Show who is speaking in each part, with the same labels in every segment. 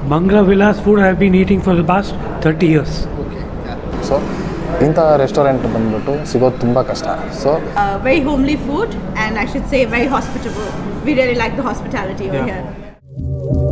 Speaker 1: Mangla Villas food I have been eating for the past 30 years.
Speaker 2: So ಇಂಥ restaurant ಬಂದ್ಬಿಟ್ಟು ಸಿಗೋದು ತುಂಬ ಕಷ್ಟ so
Speaker 3: Uh, very homely food and I should say very hospitable. We really like the hospitality over
Speaker 1: Yeah.
Speaker 3: here.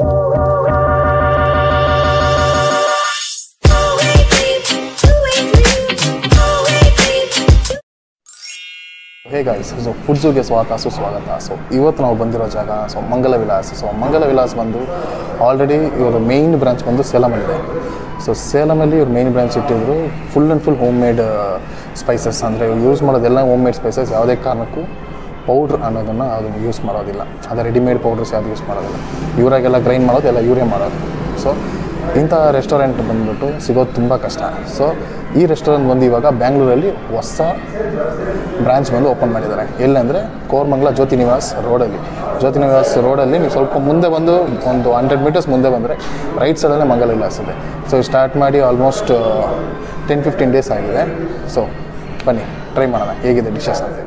Speaker 2: Hey guys so ಫುಡ್ಸುಗೆ ಸ್ವಾಗತ ಸುಸ್ವಾಗತ so ಇವತ್ತು ನಾವು ಬಂದಿರೋ ಜಾಗ ಸೊ ಮಂಗಲ ವಿಲಾಸ್ ಸೊ ಮಂಗಲ ವಿಲಾಸ್ ಬಂದು ಆಲ್ರೆಡಿ ಇವರು ಮೇಯ್ನ್ ಬ್ರಾಂಚ್ ಬಂದು ಸೇಲಮಲ್ಲಿದೆ ಸೊ ಸೇಲಮಲ್ಲಿ ಇವ್ರು ಮೇಯ್ನ್ ಬ್ರಾಂಚ್ ಇಟ್ಟಿದ್ರು full and full home made spices ಅಂದರೆ ಯೂಸ್ ಮಾಡೋದೆಲ್ಲ ಹೋಮ್ ಮೇಡ್ ಸ್ಪೈಸಸ್ ಯಾವುದೇ ಕಾರಣಕ್ಕೂ ಪೌಡ್ರ್ ಅನ್ನೋದನ್ನು ಅದು ಯೂಸ್ ಮಾಡೋದಿಲ್ಲ ಅದೇ ರೆಡಿಮೇಡ್ ಪೌಡರ್ಸ್ ಯಾವುದು ಯೂಸ್ ಮಾಡೋದಿಲ್ಲ ಇವರಾಗೆಲ್ಲ ಗ್ರೈಂಡ್ ಮಾಡೋದು ಎಲ್ಲ ಇವರೇ ಮಾಡೋದು ಸೊ ಇಂಥ ರೆಸ್ಟೋರೆಂಟ್ ಬಂದ್ಬಿಟ್ಟು ಸಿಗೋದು ತುಂಬ ಕಷ್ಟ ಸೊ ಈ ರೆಸ್ಟೋರೆಂಟ್ ಬಂದು ಇವಾಗ ಬ್ಯಾಂಗ್ಳೂರಲ್ಲಿ ಹೊಸ ಬ್ರಾಂಚ್ ಬಂದು ಓಪನ್ ಮಾಡಿದ್ದಾರೆ ಎಲ್ಲಂದರೆ ಕೋರ್ಮಂಗ್ಲ ಜ್ಯೋತಿ ನಿವಾಸ್ ರೋಡಲ್ಲಿ ಜ್ಯೋತಿ ನಿವಾಸ್ ರೋಡಲ್ಲಿ ನೀವು ಸ್ವಲ್ಪ ಮುಂದೆ ಬಂದು ಒಂದು ಹಂಡ್ರೆಡ್ ಮೀಟರ್ಸ್ ಮುಂದೆ ಬಂದರೆ ರೈಟ್ ಸೈಡಲ್ಲೇ ಮಂಗಲ ವಿಲಾಸ್ ಇದೆ ಸೊ ಸ್ಟಾರ್ಟ್ ಮಾಡಿ ಆಲ್ಮೋಸ್ಟ್ ಟೆನ್ ಫಿಫ್ಟೀನ್ ಡೇಸ್ ಆಗಿದೆ ಸೊ ಬನ್ನಿ ಟ್ರೈ ಮಾಡೋಣ ಹೇಗಿದೆ ಡಿಶಸ್ ಅಂತ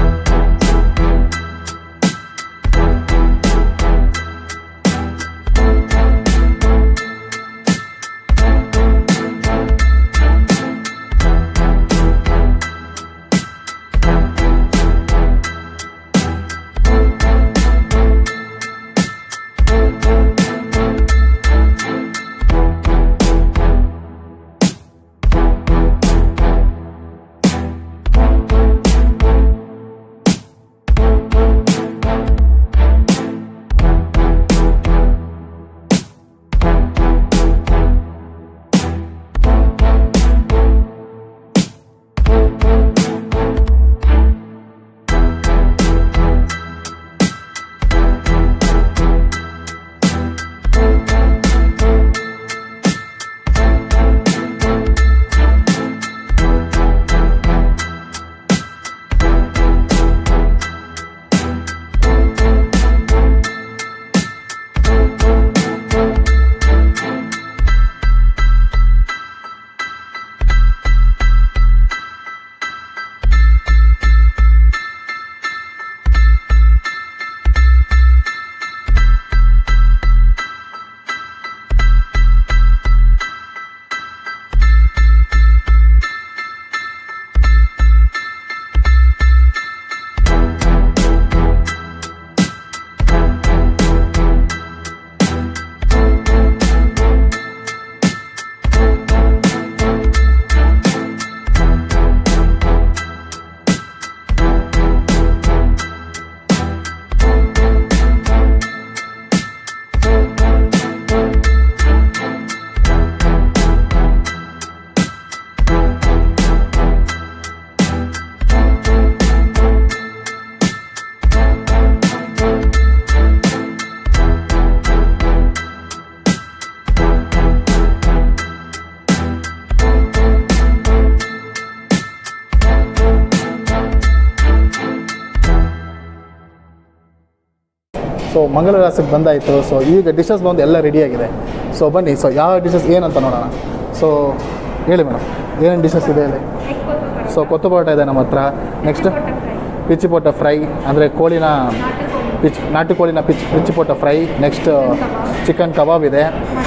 Speaker 2: ಸೊ ಮಂಗಲ ವಿಲಾಸಕ್ಕೆ ಬಂದಾಯಿತು ಸೊ ಈಗ ಡಿಶಸ್ ಬಂದು ಎಲ್ಲ ರೆಡಿಯಾಗಿದೆ ಸೊ ಬನ್ನಿ ಸೊ ಯಾವ ಡಿಶಸ್ ಏನಂತ ನೋಡೋಣ ಸೊ ಹೇಳಿ ಮೇಡಮ್ ಏನೇನು ಡಿಶಸ್ ಇದೆ ಇಲ್ಲಿ ಸೊ ಕೊತ್ತು ಪರೋಟ ಇದೆ ನಮ್ಮ ಹತ್ರ ನೆಕ್ಸ್ಟ್ ಪಿಚ್ಚಿ ಪೋಟ ಫ್ರೈ ಅಂದರೆ ಕೋಳಿನ ಪಿಚ್ ನಾಟಿ ಕೋಳಿನ ಪಿಚ್ ಪಿಚ್ಚಿ ಪೋಟ ಫ್ರೈ ನೆಕ್ಸ್ಟ್ ಚಿಕನ್ ಕಬಾಬ್ ಇದೆ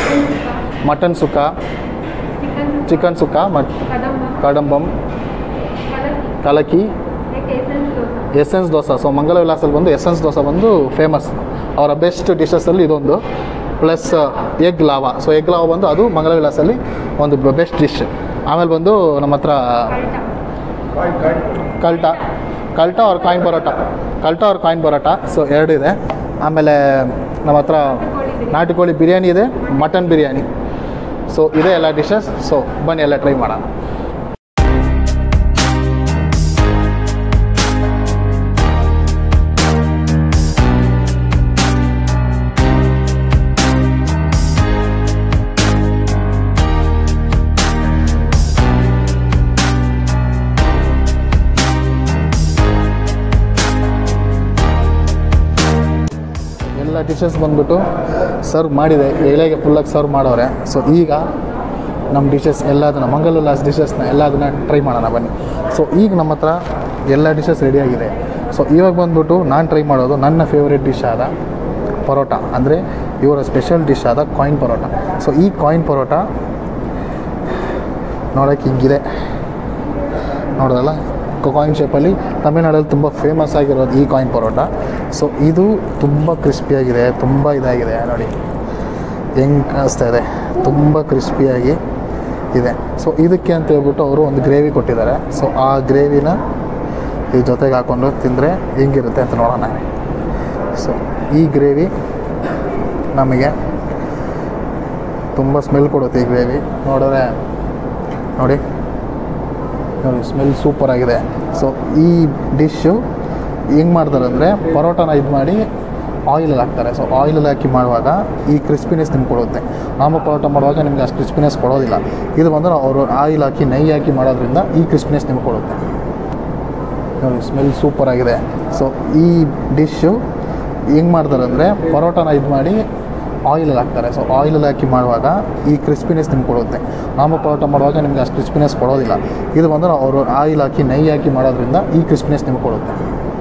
Speaker 2: ಮಟನ್ ಸುಕ್ಕ ಚಿಕನ್ ಸುಕ್ಕ ಮಟ್ ಕಡಂಬಂ ಕಲಕಿ ಎಸೆನ್ಸ್ ದೋಸೆ ಸೊ ಮಂಗಲ ವಿಲಾಸಲ್ಲಿ ಬಂದು ಎಸೆನ್ಸ್ ದೋಸೆ ಬಂದು ಫೇಮಸ್ ಅವರ ಬೆಸ್ಟ್ ಡಿಶಸಲ್ಲಿ ಇದೊಂದು plus egg lava so egg lava ಬಂದು ಅದು ಮಂಗಲ ವಿಲಾಸಲ್ಲಿ ಒಂದು ಬೆಸ್ಟ್ ಡಿಶ್ ಆಮೇಲೆ ಬಂದು ನಮ್ಮ ಹತ್ರ ಕಲ್ಟ ಕಲ್ಟ ಅವ್ರ ಕಾಯಿನ್ ಬರೋಟ ಕಲ್ಟ ಅವ್ರ ಕಾಯಿನ್ ಬರೋಟ ಸೊ ಎರಡಿದೆ ಆಮೇಲೆ ನಮ್ಮ ಹತ್ರ ನಾಟಿ ಕೋಳಿ ಬಿರಿಯಾನಿ ಇದೆ ಮಟನ್ ಬಿರಿಯಾನಿ ಸೊ ಇದೆ ಎಲ್ಲ ಡಿಶಸ್ ಸೊ ಬನ್ನಿ ಎಲ್ಲ ಟ್ರೈ ಮಾಡೋಣ ಎಲ್ಲ ಡಿಶಸ್ ಬಂದ್ಬಿಟ್ಟು ಸರ್ವ್ ಮಾಡಿದೆ ಎಲೆಗೆ ಫುಲ್ಲಾಗಿ ಸರ್ವ್ ಮಾಡವ್ರೆ ಸೊ ಈಗ ನಮ್ಮ ಡಿಶಸ್ ಎಲ್ಲದನ್ನ ಮಂಗಲ್ ಉಲ್ಲಾಸ್ ಡಿಶಸ್ನ ಎಲ್ಲದನ್ನ ಟ್ರೈ ಮಾಡೋಣ ಬನ್ನಿ ಸೊ ಈಗ ನಮ್ಮ ಹತ್ರ ಎಲ್ಲ ಡಿಶಸ್ ರೆಡಿಯಾಗಿದೆ ಸೊ ಇವಾಗ ಬಂದ್ಬಿಟ್ಟು ನಾನು ಟ್ರೈ ಮಾಡೋದು ನನ್ನ ಫೇವ್ರೆಟ್ ಡಿಶ್ ಆದ ಪರೋಟ ಅಂದರೆ ಇವರ ಸ್ಪೆಷಲ್ ಡಿಶ್ ಆದ ಕಾಯಿನ್ ಪರೋಟ ಸೊ ಈ ಕಾಯಿನ್ ಪರೋಟ ನೋಡೋಕ್ಕೆ ಹಿಂಗಿದೆ ನೋಡೋದಲ್ಲ ಕಾಯಿನ್ ಶೇಪಲ್ಲಿ ತಮಿಳ್ನಾಡಲ್ಲಿ ತುಂಬ ಫೇಮಸ್ ಆಗಿರೋದು ಈ ಕಾಯಿನ್ ಪರೋಟ ಸೊ ಇದು ತುಂಬ ಕ್ರಿಸ್ಪಿಯಾಗಿದೆ ತುಂಬ ಇದಾಗಿದೆ ನೋಡಿ ಹೆಂಗೆ ಕಾಣಿಸ್ತಾ ಇದೆ ತುಂಬ ಕ್ರಿಸ್ಪಿಯಾಗಿ ಇದೆ ಸೊ ಇದಕ್ಕೆ ಅಂತ ಹೇಳ್ಬಿಟ್ಟು ಅವರು ಒಂದು ಗ್ರೇವಿ ಕೊಟ್ಟಿದ್ದಾರೆ ಸೊ ಆ ಗ್ರೇವಿನ ಈ ಜೊತೆಗೆ ಹಾಕ್ಕೊಂಡು ತಿಂದರೆ ಹೆಂಗಿರುತ್ತೆ ಅಂತ ನೋಡೋಣ ಸೊ ಈ ಗ್ರೇವಿ ನಮಗೆ ತುಂಬ ಸ್ಮೆಲ್ ಕೊಡುತ್ತೆ ಈ ಗ್ರೇವಿ ನೋಡಿದ್ರೆ ನೋಡಿ ನೋಡಿ ಸ್ಮೆಲ್ ಸೂಪರಾಗಿದೆ ಸೊ ಈ ಡಿಶ್ಶು ಹೆಂಗೆ ಮಾಡ್ತಾರೆ ಅಂದರೆ ಪರೋಟನ ಇದು ಮಾಡಿ ಆಯಿಲಲ್ಲಿ ಹಾಕ್ತಾರೆ ಸೊ ಆಯಿಲಲ್ಲಿ ಹಾಕಿ ಮಾಡುವಾಗ ಈ ಕ್ರಿಸ್ಪಿನೆಸ್ ನಿಮ್ಗೆ ಕೊಡುತ್ತೆ ನಾಮ ಪರೋಟ ಮಾಡುವಾಗ ನಿಮ್ಗೆ ಅಷ್ಟು ಕ್ರಿಸ್ಪಿನೆಸ್ ಕೊಡೋದಿಲ್ಲ ಇದು ಬಂದರೆ ಅವರು ಆಯಿಲ್ ಹಾಕಿ ನೆಯ್ಯಿ ಹಾಕಿ ಮಾಡೋದ್ರಿಂದ ಈ ಕ್ರಿಸ್ಪಿನೆಸ್ ನಿಮ್ಗೆ ಕೊಡುತ್ತೆ ನೋಡಿ ಸ್ಮೆಲ್ ಸೂಪರಾಗಿದೆ ಸೊ ಈ ಡಿಶ್ಶು ಹೆಂಗೆ ಮಾಡ್ತಾರೆ ಅಂದರೆ ಪರೋಟನ ಇದು ಮಾಡಿ ಆಯಿಲಲ್ಲಿ ಹಾಕ್ತಾರೆ ಸೊ ಆಯಿಲಲ್ಲಿ ಹಾಕಿ ಮಾಡುವಾಗ ಈ ಕ್ರಿಸ್ಪಿನೆಸ್ ನಿಮ್ಗೆ ಕೊಡುತ್ತೆ ನಾಮ ಪರೋಟ ಮಾಡುವಾಗ ನಿಮ್ಗೆ ಅಷ್ಟು ಕ್ರಿಸ್ಪಿನೆಸ್ ಕೊಡೋದಿಲ್ಲ ಇದು ಬಂದರೆ ಅವರು ಆಯಿಲ್ ಹಾಕಿ ನೆಯ್ಯಿ ಹಾಕಿ ಮಾಡೋದ್ರಿಂದ ಈ ಕ್ರಿಸ್ಪಿನೆಸ್ ನಿಮ್ಗೆ ಕೊಡುತ್ತೆ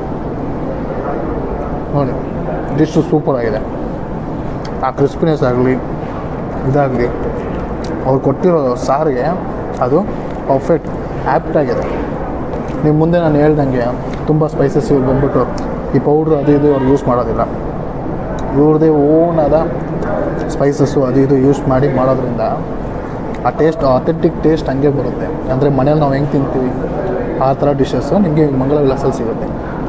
Speaker 2: ನೋಡಿ ಡಿಶ್ಶು ಸೂಪರಾಗಿದೆ ಆ ಕ್ರಿಸ್ಪಿನೆಸ್ ಆಗಲಿ ಇದಾಗಲಿ ಅವ್ರು ಕೊಟ್ಟಿರೋ ಸಾರಿಗೆ ಅದು ಪರ್ಫೆಕ್ಟ್ ಆ್ಯಪ್ಟ್ ಆಗಿದೆ ನೀವು ಮುಂದೆ ನಾನು ಹೇಳ್ದಂಗೆ ತುಂಬ ಸ್ಪೈಸಸ್ ಇವ್ರು ಬಂದ್ಬಿಟ್ಟು ಈ ಪೌಡ್ರ್ ಅದು ಇದು ಅವ್ರು ಯೂಸ್ ಮಾಡೋದಿಲ್ಲ ಇವ್ರದ್ದೇ ಓನ್ ಆದ ಸ್ಪೈಸಸ್ಸು ಅದು ಇದು ಯೂಸ್ ಮಾಡಿ ಮಾಡೋದ್ರಿಂದ ಆ ಟೇಸ್ಟ್ ಅಥೆಂಟಿಕ್ ಟೇಸ್ಟ್ ಹಂಗೆ ಬರುತ್ತೆ ಅಂದರೆ ಮನೇಲಿ ನಾವು ಹೆಂಗೆ ತಿಂತೀವಿ ಆ ಥರ ಡಿಶಸ್ಸು ನಿಮಗೆ ಮಂಗಳ ವಿಲಾಸಲ್ಲಿ ಸಿಗುತ್ತೆ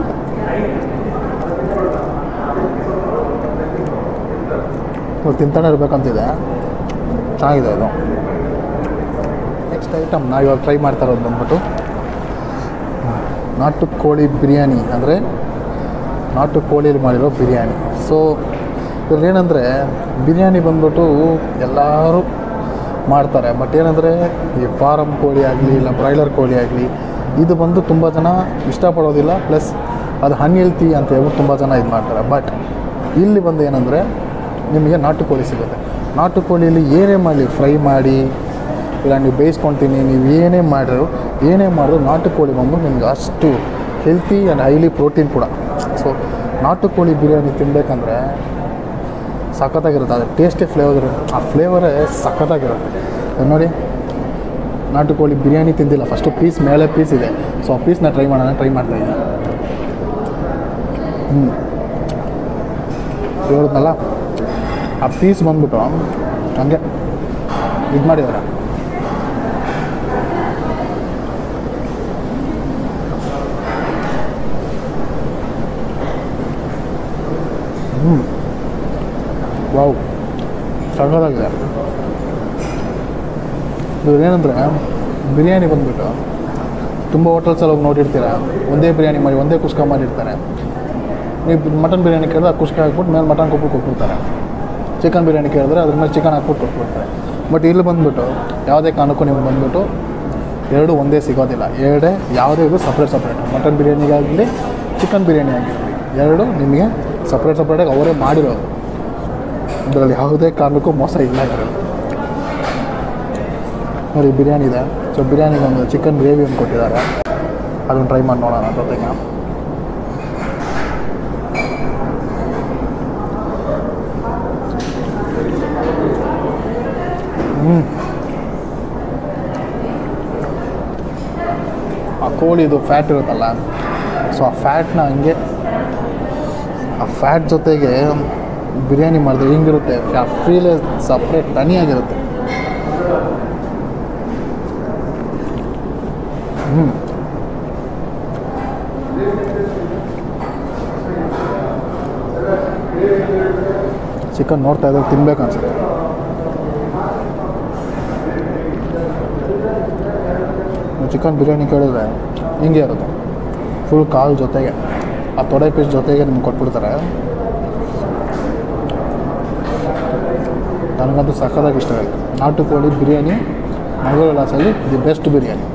Speaker 2: ಇವಾಗ ತಿಂತಾನೆ ಇರಬೇಕಂತಿದೆ ಚೆನ್ನಾಗಿದೆ ಅದು ನೆಕ್ಸ್ಟ್ ಐಟಮ್ ನಾವು ಇವಾಗ ಟ್ರೈ ಮಾಡ್ತಾ ಇರೋದು ಬಂದ್ಬಿಟ್ಟು ನಾಟು ಕೋಳಿ ಬಿರಿಯಾನಿ ಅಂದರೆ ನಾಟು ಕೋಳಿಯಲ್ಲಿ ಮಾಡಿರೋ ಬಿರಿಯಾನಿ ಸೊ ಇದ್ರಲ್ಲಿ ಏನಂದರೆ ಬಿರಿಯಾನಿ ಬಂದ್ಬಿಟ್ಟು ಎಲ್ಲರೂ ಮಾಡ್ತಾರೆ ಬಟ್ ಏನಂದರೆ ಈ ಫಾರಮ್ ಕೋಳಿ ಆಗಲಿ ಇಲ್ಲ ಬ್ರಾಯ್ಲರ್ ಕೋಳಿ ಆಗಲಿ ಇದು ಬಂದು ತುಂಬ ಜನ ಇಷ್ಟಪಡೋದಿಲ್ಲ ಪ್ಲಸ್ ಅದು ಅನ್ಹೆಲ್ತಿ ಅಂತ ಹೇಳ್ಬಿಟ್ಟು ತುಂಬ ಜನ ಇದು ಮಾಡ್ತಾರೆ ಬಟ್ ಇಲ್ಲಿ ಬಂದು ಏನಂದರೆ ನಿಮಗೆ ನಾಟು ಕೋಳಿ ಸಿಗುತ್ತೆ ನಾಟು ಕೋಳಿಯಲ್ಲಿ ಏನೇ ಮಾಡಲಿ ಫ್ರೈ ಮಾಡಿ ಇಲ್ಲ ನೀವು ಬೇಯಿಸ್ಕೊತೀನಿ ನೀವು ಏನೇ ಮಾಡಿದ್ರು ಏನೇ ಮಾಡಿದ್ರು ನಾಟು ಕೋಳಿ ಬಂದ್ಬಿಟ್ಟು ನಿಮ್ಗೆ ಅಷ್ಟು ಹೆಲ್ತಿ ಆ್ಯಂಡ್ ಹೈಲಿ ಪ್ರೋಟೀನ್ ಕೂಡ ಸೊ ನಾಟು ಕೋಳಿ ಬಿರಿಯಾನಿ ತಿನ್ನಬೇಕಂದ್ರೆ ಸಖತ್ತಾಗಿರುತ್ತೆ ಅದು ಟೇಸ್ಟೇ ಫ್ಲೇವರ್ ಇರುತ್ತೆ ಆ ಫ್ಲೇವರೇ ಸಖತ್ತಾಗಿರುತ್ತೆ ಇದ್ ನೋಡಿ ನಾಟು ಕೋಳಿ ಬಿರಿಯಾನಿ ತಿಂದಿಲ್ಲ ಫಸ್ಟು ಪೀಸ್ ಮೇಲೆ ಪೀಸ್ ಇದೆ ಸೊ ಆ ಪೀಸ್ನ ಟ್ರೈ ಮಾಡೋಣ ಟ್ರೈ ಮಾಡ್ತಾ ಇದ್ದೀನಿ ಹ್ಞೂ ಹೇಳಿದ್ನಲ್ಲ ಆ ಪೀಸ್ ಬಂದ್ಬಿಟ್ಟು ಹಂಗೆ ಇದು ಮಾಡಿದ್ದಾರೆ ಹ್ಞೂ ವಾವ್ ಸಖತ್ತಾಗಿದೆ ಇವ್ರೇನಂದರೆ ಬಿರಿಯಾನಿ ಬಂದ್ಬಿಟ್ಟು ತುಂಬ ಹೋಟೆಲ್ಸಲ್ಲಿ ಹೋಗಿ ನೋಡಿರ್ತೀರ ಒಂದೇ ಬಿರಿಯಾನಿ ಮಾಡಿ ಒಂದೇ ಕುಸ್ಕ ಮಾಡಿರ್ತಾರೆ ನೀವು ಮಟನ್ ಬಿರಿಯಾನಿ ಕೇಳಿದ್ರೆ ಆ ಕುಸ್ಕ ಹಾಕ್ಬಿಟ್ಟು ಮೇಲೆ ಮಟನ್ ಕೊಟ್ಟು ಕೊಟ್ಬಿಡ್ತಾರೆ ಚಿಕನ್ ಬಿರಿಯಾನಿ ಕೇಳಿದ್ರೆ ಅದ್ರ ಮೇಲೆ ಚಿಕನ್ ಹಾಕ್ಬಿಟ್ಟು ಕೊಟ್ಬಿಡ್ತಾರೆ ಬಟ್ ಇಲ್ಲಿ ಬಂದ್ಬಿಟ್ಟು ಯಾವುದೇ ಕಾರಣಕ್ಕೂ ನಿಮ್ಗೆ ಬಂದ್ಬಿಟ್ಟು ಎರಡು ಒಂದೇ ಸಿಗೋದಿಲ್ಲ ಎರಡೇ ಯಾವುದೇ ಇದು ಸಪ್ರೇಟ್ ಸಪ್ರೇಟ್ ಮಟನ್ ಬಿರಿಯಾನಿಗಾಗಲಿ ಚಿಕನ್ ಬಿರಿಯಾನಿ ಆಗಿರಲಿ ಎರಡು ನಿಮಗೆ ಸಪ್ರೇಟ್ ಸಪ್ರೇಟಾಗಿ ಅವರೇ ಮಾಡಿರೋದು ಇದರಲ್ಲಿ ಯಾವುದೇ ಕಾರಣಕ್ಕೂ ಮೋಸ ಇಲ್ಲ ಇದರಲ್ಲಿ ನೋಡಿ ಬಿರಿಯಾನಿ ಇದೆ ಸೊ ಬಿರಿಯಾನಿಗೆ ಒಂದು ಚಿಕನ್ ಗ್ರೇವಿ ಒಂದು ಕೊಟ್ಟಿದ್ದಾರೆ ಅದನ್ನು ಟ್ರೈ ಮಾಡಿ ನೋಡೋಣ ಜೊತೆಗೆ ಹ್ಞೂ ಆ ಕೋಳಿದು ಫ್ಯಾಟ್ ಇರುತ್ತಲ್ಲ ಸೊ ಆ ಫ್ಯಾಟ್ನ ಹಂಗೆ ಆ ಫ್ಯಾಟ್ ಜೊತೆಗೆ ಬಿರಿಯಾನಿ ಮಾಡಿದ್ರೆ ಹಿಂಗಿರುತ್ತೆ ಆ ಫೀಲೇ ಸಪ್ರೇಟ್ ತನಿಯಾಗಿರುತ್ತೆ ಹ್ಞೂ ಚಿಕನ್ ನೋಡ್ತಾ ಇದ್ದಾಗ ತಿನ್ಬೇಕು ಅನ್ಸುತ್ತೆ ಚಿಕನ್ ಬಿರಿಯಾನಿ ಕೇಳಿದ್ರೆ ಹಿಂಗೆ ಇರುತ್ತೆ ಫುಲ್ ಕಾಲು ಜೊತೆಗೆ ಆ ತೊಡೆ ಪೀಸ್ ಜೊತೆಗೆ ನಿಮ್ಗೆ ಕೊಟ್ಬಿಡ್ತಾರೆ ನನಗಂತೂ ಸಕ್ಕತ್ತಾಗಿ ಇಷ್ಟ ಆಯಿತು ನಾಟು ಕೋಳಿ ಬಿರಿಯಾನಿ ಮಂಗಳೂರು ವಿಲಾಸಲ್ಲಿ the best biryani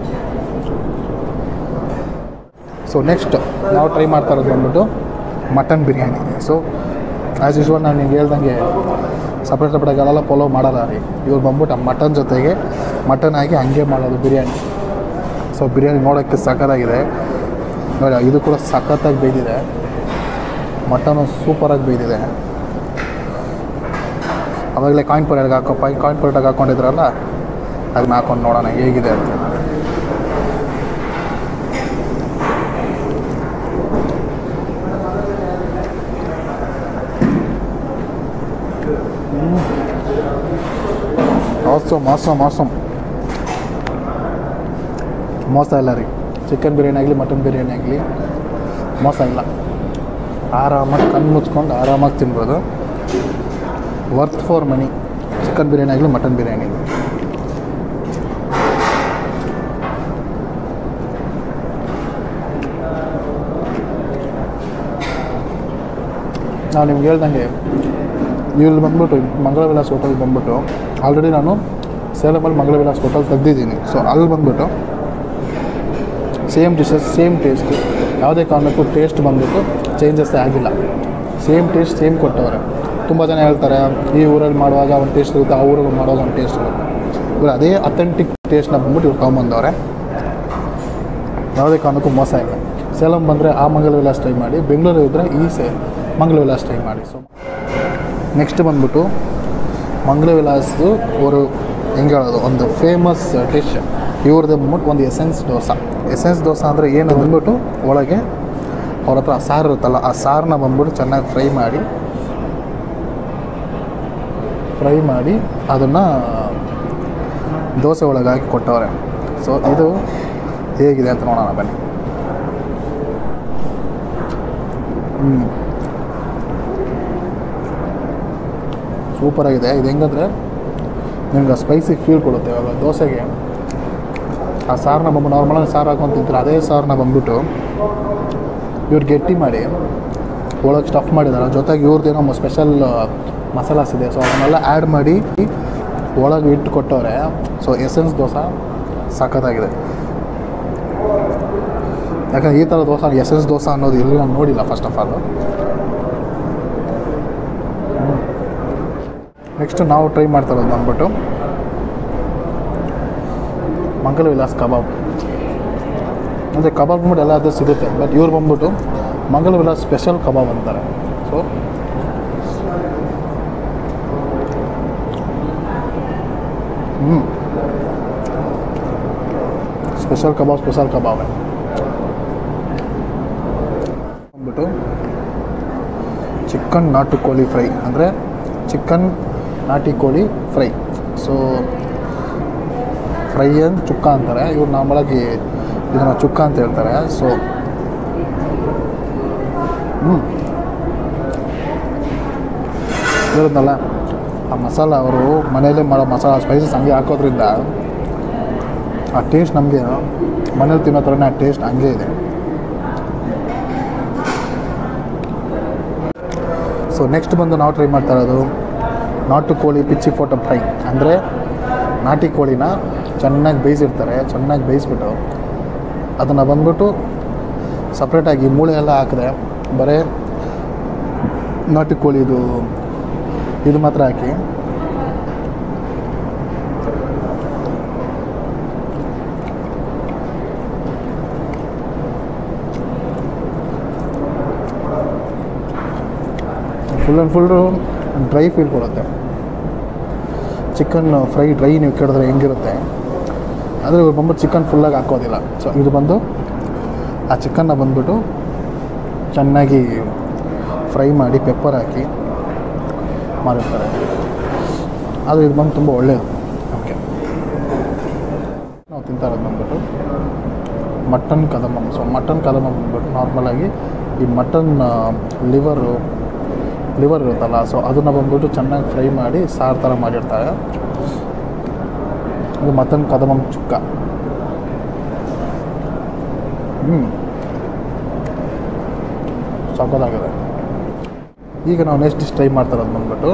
Speaker 2: so next ನಾವು ಟ್ರೈ ಮಾಡ್ತಾ ಇರೋದು ಬಂದ್ಬಿಟ್ಟು mutton biryani so as usual ನಾನು ನಿಮ್ಗೆ ಹೇಳ್ದಂಗೆ ಸಪ್ರೇಟ್ ಸಪ್ರೇಟಾಗಿ ಅಲ್ಲೆಲ್ಲ ಪಲಾವ್ ಮಾಡಲ್ಲ ರೀ ಇವ್ರು ಬಂದ್ಬಿಟ್ಟು ಆ ಮಟನ್ ಜೊತೆಗೆ ಮಟನ್ ಹಾಕಿ ಹಂಗೆ ಮಾಡೋದು ಬಿರಿಯಾನಿ ಸೊ ಬಿರಿಯಾನಿ ನೋಡೋಕ್ಕೆ ಸಖತ್ತಾಗಿದೆ ನೋಡಿ ಇದು ಕೂಡ ಸಖತ್ತಾಗಿ ಬೇಯ್ದಿದೆ ಮಟನು ಸೂಪರಾಗಿ ಬೇಯ್ದಿದೆ ಅವಾಗಲೇ ಕಾಯಿನ್ ಪೊರೆಗೆ ಹಾಕೋ ಪೈ ಕಾಯಿನ್ ಪೊರೆಟಾಗಿ ಹಾಕ್ಕೊಂಡಿದ್ರಲ್ಲ ಅದನ್ನ ಹಾಕೊಂಡು ನೋಡೋಣ ಹೇಗಿದೆ ಅಂತ ಆಸಮ್ ಆಸಮ್ ಆಸಮ್ ಮೋಸ ಇಲ್ಲ ರೀ ಚಿಕನ್ ಬಿರಿಯಾನಿ ಆಗಲಿ ಮಟನ್ ಬಿರಿಯಾನಿ ಆಗಲಿ ಮೋಸ ಇಲ್ಲ ಆರಾಮಾಗಿ ಕಣ್ಣು ಮುಚ್ಕೊಂಡು ಆರಾಮಾಗಿ ತಿನ್ಬೋದು worth for money chicken biryani ಆಗಲಿ ಮಟನ್ ಬಿರಿಯಾನಿ ನಾನು ನಿಮ್ಗೆ ಹೇಳ್ದಂಗೆ ಇಲ್ಲಿ ಬಂದ್ಬಿಟ್ಟು ಮಂಗಳ ವಿಲಾಸ್ ಹೋಟೆಲ್ ಬಂದ್ಬಿಟ್ಟು ಆಲ್ರೆಡಿ ನಾನು ಸೇಲಮಲ್ಲಿ ಮಂಗಳ ವಿಲಾಸ್ ಹೋಟೆಲ್ ತೆಗ್ದಿದ್ದೀನಿ ಸೊ ಅಲ್ಲಿ ಬಂದ್ಬಿಟ್ಟು ಸೇಮ್ ಡಿಶಸ್ ಸೇಮ್ ಟೇಸ್ಟ್ ಯಾವುದೇ ಕಾರಣಕ್ಕೂ ಟೇಸ್ಟ್ ಬಂದ್ಬಿಟ್ಟು ಚೇಂಜಸ್ ಆಗಿಲ್ಲ ಸೇಮ್ ಟೇಸ್ಟ್ ಸೇಮ್ ಕೊಟ್ಟವ್ರೆ ತುಂಬ ಜನ ಹೇಳ್ತಾರೆ ಈ ಊರಲ್ಲಿ ಮಾಡುವಾಗ ಒಂದು ಟೇಸ್ಟ್ ಇರುತ್ತೆ ಆ ಊರಲ್ಲಿ ಮಾಡುವಾಗ ಒಂದು ಟೇಸ್ಟ್ ಇರುತ್ತೆ ಇವರು ಅದೇ ಅಥೆಂಟಿಕ್ ಟೇಸ್ಟ್ನ ಬಂದ್ಬಿಟ್ಟು ಇವ್ರು ತೊಗೊಂಬಂದವ್ರೆ ಯಾವುದೇ ಕಾರಣಕ್ಕೂ ಮೋಸ ಇಲ್ಲ ಸೇಲಂ ಬಂದರೆ ಆ ಮಂಗಲ ವಿಲಾಸ್ ಟ್ರೈ ಮಾಡಿ ಬೆಂಗಳೂರು ಇದ್ದರೆ ಈ ಸೇ ಮಂಗಲ ವಿಲಾಸ್ ಟ್ರೈ ಮಾಡಿ ಸೊ ನೆಕ್ಸ್ಟ್ ಬಂದ್ಬಿಟ್ಟು ಮಂಗಲ ವಿಲಾಸ್ದು ಅವರು ಹೆಂಗೆ ಹೇಳೋದು ಒಂದು ಫೇಮಸ್ ಡಿಶ್ ಇವ್ರದ್ದು ಬಂದ್ಬಿಟ್ಟು ಒಂದು ಎಸೆನ್ಸ್ ದೋಸೆ ಎಸೆನ್ಸ್ ದೋಸೆ ಅಂದರೆ ಏನು ಬಂದ್ಬಿಟ್ಟು ಒಳಗೆ ಅವ್ರ ಹತ್ರ ಸಾರು ಇರುತ್ತಲ್ಲ ಆ ಸಾರನ್ನ ಬಂದ್ಬಿಟ್ಟು ಚೆನ್ನಾಗಿ ಫ್ರೈ ಮಾಡಿ ಫ್ರೈ ಮಾಡಿ ಅದನ್ನು ದೋಸೆ ಒಳಗೆ ಹಾಕಿ ಕೊಟ್ಟವ್ರೆ ಸೊ ಇದು ಹೇಗಿದೆ ಅಂತ ನೋಡೋಣ ಬನ್ನಿ ಹ್ಞೂ ಸೂಪರಾಗಿದೆ ಇದು ಹೆಂಗಂದರೆ ನಿಮ್ಗೆ ಸ್ಪೈಸಿ ಫೀಲ್ ಕೊಡುತ್ತೆ ಇವಾಗ ದೋಸೆಗೆ ಆ ಸಾರನ್ನ ಬಂದು ನಾರ್ಮಲಾಗಿ ಸಾರು ಹಾಕೊಂಡು ತಿಂತಾರೆ ಅದೇ ಸಾರನ್ನ ಬಂದ್ಬಿಟ್ಟು ಇವ್ರು ಗಟ್ಟಿ ಮಾಡಿ ಒಳಗೆ ಸ್ಟಫ್ ಮಾಡಿದ್ದಾರೆ ಜೊತೆಗೆ ಇವ್ರದ್ದೇನೋ ಸ್ಪೆಷಲ್ ಮಸಾಲಾಸ್ ಇದೆ ಸೊ ಅದನ್ನೆಲ್ಲ ಆ್ಯಡ್ ಮಾಡಿ ಒಳಗೆ ಇಟ್ಟು ಕೊಟ್ಟವ್ರೆ ಸೊ ಎಸೆನ್ಸ್ ದೋಸೆ ಸಖತ್ತಾಗಿದೆ ಯಾಕಂದ್ರೆ ಈ ಥರ ದೋಸೆ ಎಸೆನ್ಸ್ ದೋಸೆ ಅನ್ನೋದು ಎಲ್ಲಿ ನಾನು ನೋಡಿಲ್ಲ ಫಸ್ಟ್ ಆಫ್ ಆಲ್ ನೆಕ್ಸ್ಟ್ ನಾವು ಟ್ರೈ ಮಾಡ್ತಾ ಇರೋದು ಬಂದ್ಬಿಟ್ಟು ಮಂಗಲ ವಿಲಾಸ್ ಕಬಾಬ್ ಅಂದರೆ ಕಬಾಬ್ ಬಂದ್ಬಿಟ್ಟು ಎಲ್ಲ ಅದು ಸಿಗುತ್ತೆ ಬಟ್ ಇವ್ರು ಬಂದ್ಬಿಟ್ಟು ಮಂಗಲ ವಿಲಾಸ್ ಸ್ಪೆಷಲ್ ಕಬಾಬ್ ಅಂತಾರೆ ಸೊ ಹ್ಞೂ ಸ್ಪೆಷಲ್ ಕಬಾಬ್ ಸ್ಪೆಷಲ್ ಕಬಾಬ್ ಬಂದ್ಬಿಟ್ಟು ಚಿಕನ್ ನಾಟು ಕೋಳಿ ಫ್ರೈ ಅಂದರೆ ಚಿಕನ್ ನಾಟಿ ಕೋಳಿ ಫ್ರೈ ಸೊ ಫ್ರೈ ಅಂತ ಚುಕ್ಕ ಅಂತಾರೆ ಇವ್ರು ನಾರ್ಮಲಾಗಿ ಇದನ್ನು ಚುಕ್ಕ ಅಂತ ಹೇಳ್ತಾರೆ ಸೊ ಹ್ಞೂ ಹೇಳಿದ್ನಲ್ಲ ಆ ಮಸಾಲ ಅವರು ಮನೆಯಲ್ಲೇ ಮಾಡೋ ಮಸಾಲ ಸ್ಪೈಸಸ್ ಹಂಗೆ ಹಾಕೋದ್ರಿಂದ ಆ ಟೇಸ್ಟ್ ನಮಗೆ ಮನೇಲಿ ತಿನ್ನೋ ಥರನೇ ಆ ಟೇಸ್ಟ್ ಹಂಗೆ ಇದೆ ಸೊ ನೆಕ್ಸ್ಟ್ ಬಂದು ನಾವು ಟ್ರೈ ಮಾಡ್ತಾ ಇರೋದು ನಾಟು ಕೋಳಿ ಪಿಚ್ಚಿ ಫೋಟೋ ಫ್ರೈ ಅಂದರೆ ನಾಟಿ ಕೋಳಿನ ಚೆನ್ನಾಗಿ ಬೇಯಿಸಿರ್ತಾರೆ ಚೆನ್ನಾಗಿ ಬೇಯಿಸ್ಬಿಟ್ಟು ಅದನ್ನು ಬಂದ್ಬಿಟ್ಟು ಸಪ್ರೇಟಾಗಿ ಮೂಳೆ ಎಲ್ಲ ಹಾಕಿದೆ ಬರೀ ನಾಟಿ ಕೋಳಿದು ಇದು ಮಾತ್ರ ಹಾಕಿ full and full dry feel ಕೊಡುತ್ತೆ ಚಿಕನ್ ಫ್ರೈ ಡ್ರೈ ನೀವು ಕೇಳಿದ್ರೆ ಹೆಂಗಿರುತ್ತೆ ಆದರೆ ಇವ್ರು ಬಂದ್ಬಿಟ್ಟು ಚಿಕನ್ ಫುಲ್ಲಾಗಿ ಹಾಕೋದಿಲ್ಲ ಸೊ ಇದು ಬಂದು ಆ ಚಿಕನ್ನ ಬಂದ್ಬಿಟ್ಟು ಚೆನ್ನಾಗಿ ಫ್ರೈ ಮಾಡಿ ಪೆಪ್ಪರ್ ಹಾಕಿ ಮಾಡಿರ್ತಾರೆ ಆದರೆ ಇದು ಬಂದು ತುಂಬ ಒಳ್ಳೆಯದು ಓಕೆ ನಾವು ತಿಂತಾ ಇರೋದು ಬಂದ್ಬಿಟ್ಟು ಮಟನ್ ಕದಮ ಸೊ ಮಟನ್ ಕದಮ ಬಂದ್ಬಿಟ್ಟು ನಾರ್ಮಲಾಗಿ ಈ ಮಟನ್ ಲಿವರು ಲಿವರ್ ಇರುತ್ತಲ್ಲ ಸೊ ಅದನ್ನು ಬಂದ್ಬಿಟ್ಟು ಚೆನ್ನಾಗಿ ಫ್ರೈ ಮಾಡಿ ಸಾರು ಥರ ಮಾಡಿರ್ತಾರೆ ಇದು ಮಟನ್ ಕದಮಂ ಚುಕ್ಕ ಹ್ಞೂ ಸಖತ್ತಾಗಿದೆ ಈಗ ನಾವು ನೆಕ್ಸ್ಟ್ ಡಿಶ್ ಟ್ರೈ ಮಾಡ್ತಾ ಇರೋದು ಬಂದ್ಬಿಟ್ಟು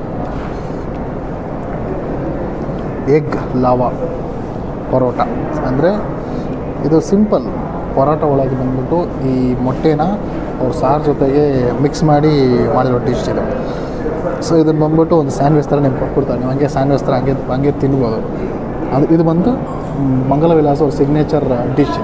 Speaker 2: ಎಗ್ ಲಾವಾ ಪರೋಟ ಅಂದರೆ ಇದು ಸಿಂಪಲ್ ಪರೋಟ ಒಳಗೆ ಬಂದ್ಬಿಟ್ಟು ಈ ಮೊಟ್ಟೆನ ಅವ್ರು ಸಾರು ಜೊತೆಗೆ ಮಿಕ್ಸ್ ಮಾಡಿ ಮಾಡಿರೋ ಡಿಶ್ ಇದು ಸೊ ಇದನ್ನು ಬಂದ್ಬಿಟ್ಟು ಒಂದು ಸ್ಯಾಂಡ್ವಿಚ್ ಥರ ನಿಮ್ಗೆ ಕೊಟ್ಬಿಡ್ತಾರೆ ನೀವು ಹಂಗೆ ಸ್ಯಾಂಡ್ವಿಚ್ ಥರ ಹಂಗೆ ಹಂಗೆ ತಿನ್ಬೋದು ಅದು ಇದು ಬಂದು ಮ್, ಮಂಗಲ ವಿಲಾಸ್ ಅವ್ರ ಸಿಗ್ನೇಚರ್ ಡಿಶ್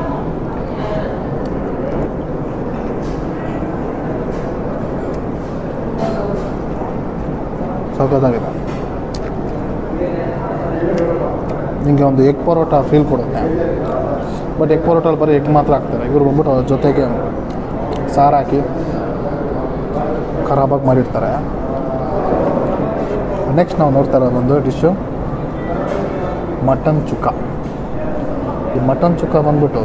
Speaker 2: ಸಖತ್ತಾಗಿದೆ ನಿಮಗೆ ಒಂದು ಎಗ್ ಪರೋಟ ಫೀಲ್ ಕೊಡುತ್ತೆ ಬಟ್ ಎಗ್ ಪರೋಟಲ್ಲಿ ಬರೀ ಎಗ್ ಮಾತ್ರ ಹಾಕ್ತಾರೆ ಇವರು ಬಂದ್ಬಿಟ್ಟು ಅದ್ರ ಜೊತೆಗೆ ಸಾರು ಹಾಕಿ ಖರಾಬಾಗಿ ಮಾಡಿರ್ತಾರೆ ನೆಕ್ಸ್ಟ್ ನಾವು ನೋಡ್ತಾ ಇರೋದು ಒಂದು ಡಿಶ್ಶು ಮಟನ್ ಚುಕ್ಕ ಈ ಮಟನ್ ಚುಕ್ಕ ಬಂದ್ಬಿಟ್ಟು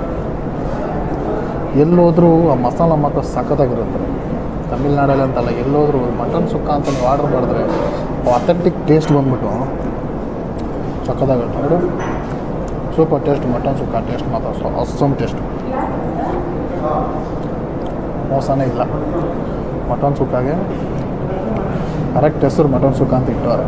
Speaker 2: ಎಲ್ಲೋದ್ರೂ ಆ ಮಸಾಲ ಮಾತ್ರ ಸಖತ್ತಾಗಿರುತ್ತೆ ತಮಿಳ್ನಾಡಲ್ಲಿ ಅಂತಲ್ಲ ಎಲ್ಲೋದ್ರೂ ಮಟನ್ ಸುಕ್ಕ ಅಂತ ನೀವು ಆರ್ಡ್ರ್ ಮಾಡಿದ್ರೆ ಅಥೆಂಟಿಕ್ ಟೇಸ್ಟ್ ಬಂದ್ಬಿಟ್ಟು ಸಖತ್ತಾಗಿರುತ್ತೆ ನೋಡು super taste mutton sukka taste ಮಾತ್ರ ಸೊ ಅಸ್ಸಮ್ ಟೇಸ್ಟ್ ಮೋಸನೇ ಇಲ್ಲ ಮಟನ್ ಸುಕ್ಕಾಗೆ ಕರೆಕ್ಟ್ ಹೆಸರು ಮಟನ್ ಸುಕ್ಕ ಅಂತ ಇಟ್ಟವ್ರೆ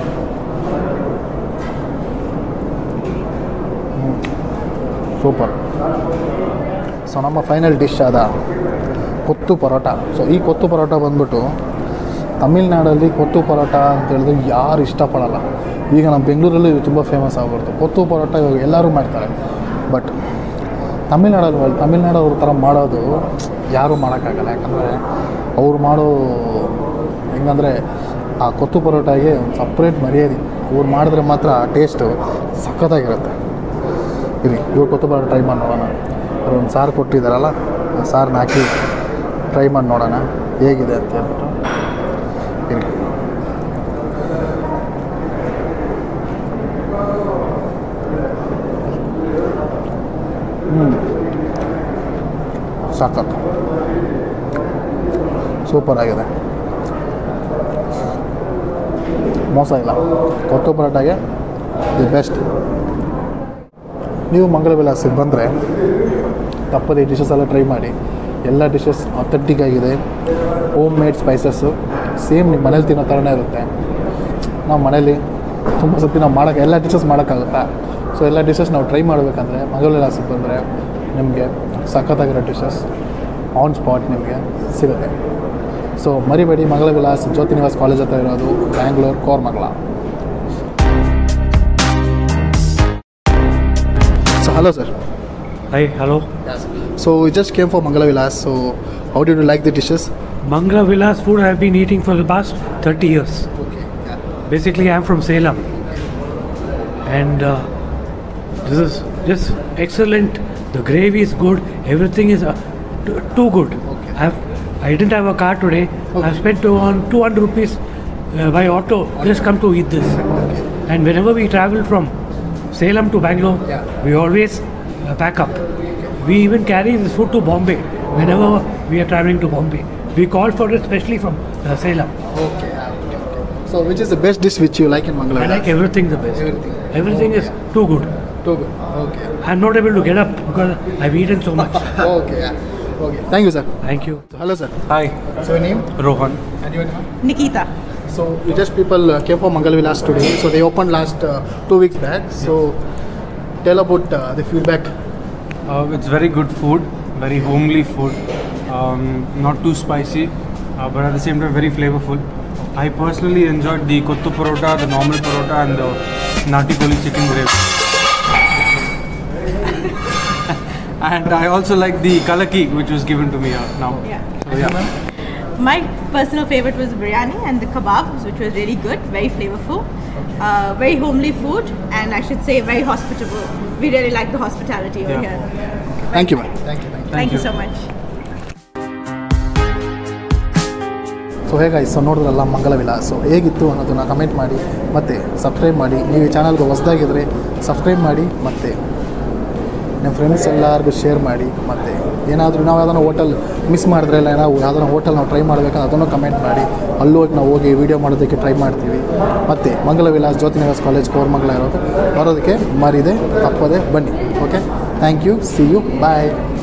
Speaker 2: ಸೂಪರ್ ಸೊ ನಮ್ಮ ಫೈನಲ್ ಡಿಶ್ ಆದ ಕೊತ್ತು ಪರೋಟ ಸೊ ಈ ಕೊತ್ತು ಪರೋಟ ಬಂದ್ಬಿಟ್ಟು ತಮಿಳ್ನಾಡಲ್ಲಿ ಕೊತ್ತು ಪರೋಟ ಅಂತ ಹೇಳಿದ್ರೆ ಯಾರು ಇಷ್ಟಪಡಲ್ಲ ಈಗ ನಮ್ಮ ಬೆಂಗಳೂರಲ್ಲಿ ಇದು ತುಂಬ ಫೇಮಸ್ ಆಗ್ಬಿಡ್ತು ಕೊತ್ತು ಪರೋಟ ಇವಾಗ ಎಲ್ಲರೂ ಮಾಡ್ತಾರೆ ಬಟ್ ತಮಿಳ್ನಾಡಲ್ಲಿ ತಮಿಳ್ನಾಡು ಅವ್ರ ಥರ ಮಾಡೋದು ಯಾರೂ ಮಾಡೋಕ್ಕಾಗಲ್ಲ ಯಾಕಂದರೆ ಅವ್ರು ಮಾಡೋ ಹೆಂಗಂದರೆ ಆ ಕೊತ್ತು ಪರೋಟಾಗೆ ಒಂದು ಸಪ್ರೇಟ್ ಮರ್ಯಾದೆ ಅವ್ರು ಮಾಡಿದ್ರೆ ಮಾತ್ರ ಆ ಟೇಸ್ಟು ಸಖತ್ತಾಗಿರುತ್ತೆ ಇರಿ ಇವ್ರು ಕೊತ್ತು ಪರೋಟ ಟ್ರೈ ಮಾಡಿ ನೋಡೋಣ ಅವ್ರು ಒಂದು ಸಾರು ಕೊಟ್ಟಿದ್ದಾರಲ್ಲ ಆ ಸಾರನ್ನ ಹಾಕಿ ಟ್ರೈ ಮಾಡಿ ನೋಡೋಣ ಹೇಗಿದೆ ಅಂತ ಹೇಳ್ಬಿಟ್ಟು ಇರಿ ಹ್ಞೂ ಸಾಕತ್ತು ಸೂಪರ್ ಆಗಿದೆ ಮೋಸ ಇಲ್ಲ ಕೊತ್ತು ಪರೋಟಾಗೆ ದಿ ಬೆಸ್ಟ್ ನೀವು ಮಂಗಳ ವಿಲಾಸಿಗೆ ಬಂದರೆ ತಪ್ಪದೆ ಈ ಡಿಶಸ್ ಎಲ್ಲ ಟ್ರೈ ಮಾಡಿ ಎಲ್ಲ ಡಿಶಸ್ ಅಥೆಂಟಿಕ್ ಆಗಿದೆ ಹೋಮ್ ಮೇಡ್ ಸ್ಪೈಸಸ್ಸು ಸೇಮ್ ನಿಮ್ಮ ಮನೇಲಿ ತಿನ್ನೋ ಥರನೇ ಇರುತ್ತೆ ನಾವು ಮನೇಲಿ ತುಂಬ ಸತಿ ನಾವು ಮಾಡೋಕ್ಕೆ ಎಲ್ಲ ಡಿಶಸ್ ಮಾಡೋಕ್ಕಾಗುತ್ತಾ ಸೊ ಎಲ್ಲ ಡಿಶಸ್ ನಾವು ಟ್ರೈ ಮಾಡಬೇಕಂದ್ರೆ ಮಂಗಳ ವಿಲಾಸಿಗೆ ಬಂದರೆ ನಿಮಗೆ ಸಖತ್ತಾಗಿರೋ ಡಿಶಸ್ ಆನ್ ಸ್ಪಾಟ್ ನಿಮಗೆ ಸಿಗುತ್ತೆ ಸೊ ಮರಿಬೇಡಿ ಮಂಗಳ ವಿಲಾಸ್ ಜ್ಯೋತಿ ನಿವಾಸ್ ಕಾಲೇಜ್ ಹತ್ರ ಇರೋದು Bangalore Koramangala so hello sir
Speaker 1: Hi, hello.
Speaker 2: So we just came for Mangala Vilas. So how did you like the dishes?
Speaker 1: Mangla Vilas food I have been eating for the past 30 years.
Speaker 2: Okay. Yeah.
Speaker 1: Basically, I'm from Salem. And uh, this is just excellent. The gravy is good. Everything is uh, t- too good.
Speaker 2: Okay.
Speaker 1: I've, I didn't have a car today.
Speaker 2: Okay.
Speaker 1: I've spent on 200 rupees uh, by auto just come to eat this.
Speaker 2: Okay.
Speaker 1: And whenever we travel from Salem to Bangalore,
Speaker 2: Yeah.
Speaker 1: we always uh, pack up. We even carry this food to Bombay whenever we are traveling to Bombay. We call for it especially from uh, Salem.
Speaker 2: Okay. yeah, okay. Okay. So which is the best dish which you like in Mangala
Speaker 1: I
Speaker 2: Vilas?
Speaker 1: like everything the best.
Speaker 2: Everything.
Speaker 1: Everything is too good.
Speaker 2: Too good. Okay.
Speaker 1: I'm not able to get up because I've eaten so much.
Speaker 2: okay. Yeah. Okay. Thank you, sir.
Speaker 1: Thank you.
Speaker 2: So, hello, sir.
Speaker 4: Hi,
Speaker 2: So your name
Speaker 4: Rohan.
Speaker 2: and your name?
Speaker 3: Nikita.
Speaker 2: So we just people uh, came for Mangala Vilas today. So they opened last uh, two weeks back. So tell about uh, the feedback.
Speaker 4: Uh, it's very good food, very homely food, um, not too spicy, uh, but at the same time very flavorful. I personally enjoyed the kottu parota, the normal parota, and the nati koli chicken gravy. and I also like the kalaki, which was given to me uh, now.
Speaker 3: Yeah.
Speaker 4: So, yeah.
Speaker 3: My personal favorite was biryani and the kebabs, which was really good, very flavorful, uh, very homely food, and I should say very hospitable. We really like the hospitality over
Speaker 4: Yeah.
Speaker 3: here.
Speaker 2: Thank you, man. Thank you. Thank you.
Speaker 3: Thank, you.
Speaker 4: you.
Speaker 3: so much.
Speaker 2: So ಹೇಗಾಯ್ತು so ನೋಡಿದ್ರಲ್ಲ ಮಂಗಲ ವಿಲಾಸು ಹೇಗಿತ್ತು ಅನ್ನೋದನ್ನು comment ಮಾಡಿ ಮತ್ತು subscribe ಮಾಡಿ ನೀವು ಈ ಚಾನಲ್ಗೆ ಹೊಸದಾಗಿದ್ದರೆ ಸಬ್ಸ್ಕ್ರೈಬ್ ಮಾಡಿ ಮತ್ತು ನಿಮ್ಮ ಫ್ರೆಂಡ್ಸ್ ಎಲ್ಲರಿಗೂ ಶೇರ್ ಮಾಡಿ ಮತ್ತು ಏನಾದರೂ ನಾವು ಯಾವ್ದಾನ ಹೋಟೆಲ್ ಮಿಸ್ ಮಾಡಿದ್ರೆ ಇಲ್ಲ ನಾವು ಯಾವ್ದಾನ ಹೋಟೆಲ್ ನಾವು ಟ್ರೈ ಮಾಡಬೇಕಂದ್ರೆ ಅದನ್ನು ಕಮೆಂಟ್ ಮಾಡಿ ಅಲ್ಲಿ ಹೋಗಿ ನಾವು ಹೋಗಿ ವೀಡಿಯೋ ಮಾಡೋದಕ್ಕೆ ಟ್ರೈ ಮಾಡ್ತೀವಿ ಮತ್ತು ಮಂಗಲ ವಿಲಾಸ್ ಜ್ಯೋತಿ ನಿವಾಸ್ ಕಾಲೇಜ್ ಕೋರ್ಮಂಗಲ ಇರೋದು ಬರೋದಕ್ಕೆ ಮರಿದೆ ತಪ್ಪದೆ ಬನ್ನಿ okay thank you see you bye